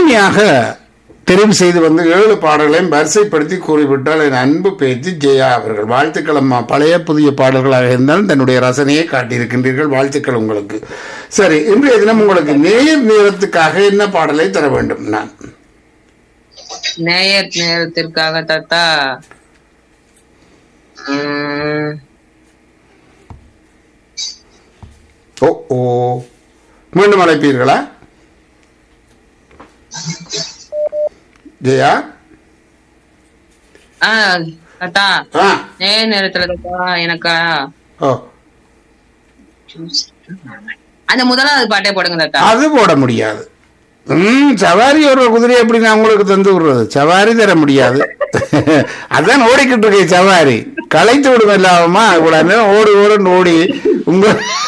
எளிமையாக தெரிவு செய்து வந்து ஏழு பாடல்களையும் வரிசைப்படுத்தி கூறிவிட்டால் என் அன்பு பேச்சு ஜெயா அவர்கள் வாழ்த்துக்கள் அம்மா பழைய புதிய பாடல்களாக இருந்தாலும் தன்னுடைய ரசனையை காட்டியிருக்கின்றீர்கள் வாழ்த்துக்கள் உங்களுக்கு சரி இன்றைய தினம் உங்களுக்கு நேர் நேரத்துக்காக என்ன பாடலை தர வேண்டும் நான் நேயர் நேரத்திற்காக தாத்தா உம், ஓ ஓ மீண்டும் அழைப்பீர்களா ஜெயா ஆ தாத்தா ஆ நேயர் நேரத்துல தாத்தா எனக்கா ஓ அந்த முதலாவது பாட்டே போடுங்க தாத்தா அது போட முடியாது ம் சவாரி ஒரு குதிரை எப்படி நான் உங்களுக்கு தந்து விடுறது சவாரி தர முடியாது அதான் ஓடிக்கிட்டு இருக்கேன் சவாரி களைத்து விடும் இல்லாமமா இவ்வளவு நேரம் ஓடி ஓடுன்னு ஓடி உங்க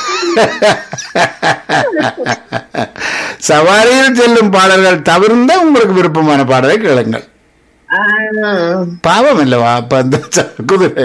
சவாரியில் செல்லும் பாடல்கள் தவிர்ந்த உங்களுக்கு விருப்பமான பாடலை கேளுங்கள் பாவம் இல்லவா அப்ப அந்த ச- குதிரை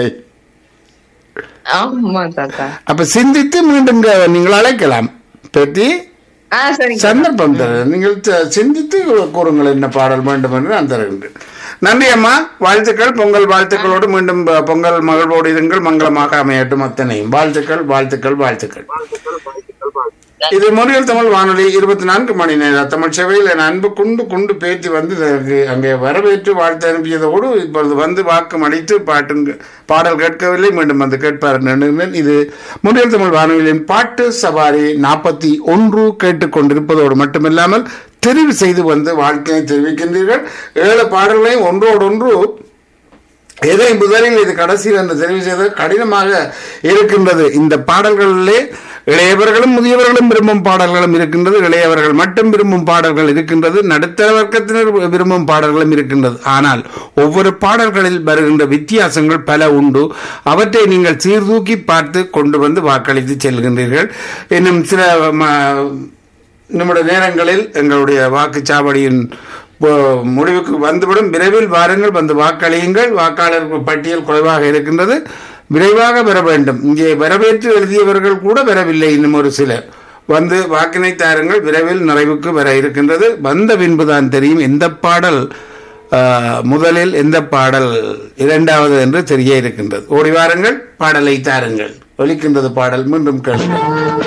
ஆமா தாத்தா அப்ப சிந்தித்து மீண்டும் இங்க நீங்கள் அழைக்கலாம் பற்றி ஆ சரிங்க சந்தர்ப்பம் தர நீங்கள் ச- சிந்தித்து கூறுங்கள் என்ன பாடல் வேண்டும் என்று நான் தருகின்றேன் நன்றி அம்மா வாழ்த்துக்கள் பொங்கல் வாழ்த்துக்களோடு மீண்டும் ப- பொங்கல் மகிழ்வோடு இருங்கள் மங்களமாக அமையட்டும் அத்தனையும் வாழ்த்துக்கள் வாழ்த்துக்கள் வாழ்த்துக்கள் இது மொழியல் தமிழ் வானொலி இருபத்தி நான்கு மணி நேர தமிழ் சேவையில் என் அன்பு குண்டு குண்டு பேத்தி வந்து இதற்கு அங்கே வரவேற்று வாழ்த்து அனுப்பியதோடு இப்பொழுது வந்து வாக்கு அளித்து பாட்டு பாடல் கேட்கவில்லை மீண்டும் வந்து கேட்பார் என்று எண்ணுகிறேன் இது மொழியல் தமிழ் வானொலியின் பாட்டு சவாரி நாற்பத்தி ஒன்று கேட்டுக்கொண்டிருப்பதோடு மட்டுமில்லாமல் தெரிவு செய்து வந்து வாழ்க்கையை தெரிவிக்கின்றீர்கள் ஏழு பாடல்களையும் ஒன்றோடொன்று எதை முதலில் இது கடைசியில் என்று தெரிவு செய்வது கடினமாக இருக்கின்றது இந்த பாடல்களிலே இளையவர்களும் முதியவர்களும் விரும்பும் பாடல்களும் இருக்கின்றது இளையவர்கள் மட்டும் விரும்பும் பாடல்கள் இருக்கின்றது நடுத்தர வர்க்கத்தினர் விரும்பும் பாடல்களும் இருக்கின்றது ஆனால் ஒவ்வொரு பாடல்களில் வருகின்ற வித்தியாசங்கள் பல உண்டு அவற்றை நீங்கள் சீர்தூக்கி பார்த்து கொண்டு வந்து வாக்களித்து செல்கின்றீர்கள் இன்னும் சில ம, நிமிட நேரங்களில் எங்களுடைய வாக்குச்சாவடியின் போ- முடிவுக்கு வந்துவிடும் விரைவில் வாருங்கள் வந்து வாக்களியுங்கள் வாக்காளர் பட்டியல் குறைவாக இருக்கின்றது விரைவாக பெற வேண்டும் இங்கே வரவேற்று எழுதியவர்கள் கூட வரவில்லை இன்னும் ஒரு சிலர் வந்து வாக்கினை தாருங்கள் விரைவில் நிறைவுக்கு வர இருக்கின்றது வந்த பின்புதான் தெரியும் எந்த பாடல் ஆ, முதலில் எந்த பாடல் இரண்டாவது என்று தெரிய இருக்கின்றது ஓடி வாருங்கள் பாடலை தாருங்கள் ஒலிக்கின்றது பாடல் மீண்டும் கேளுங்கள்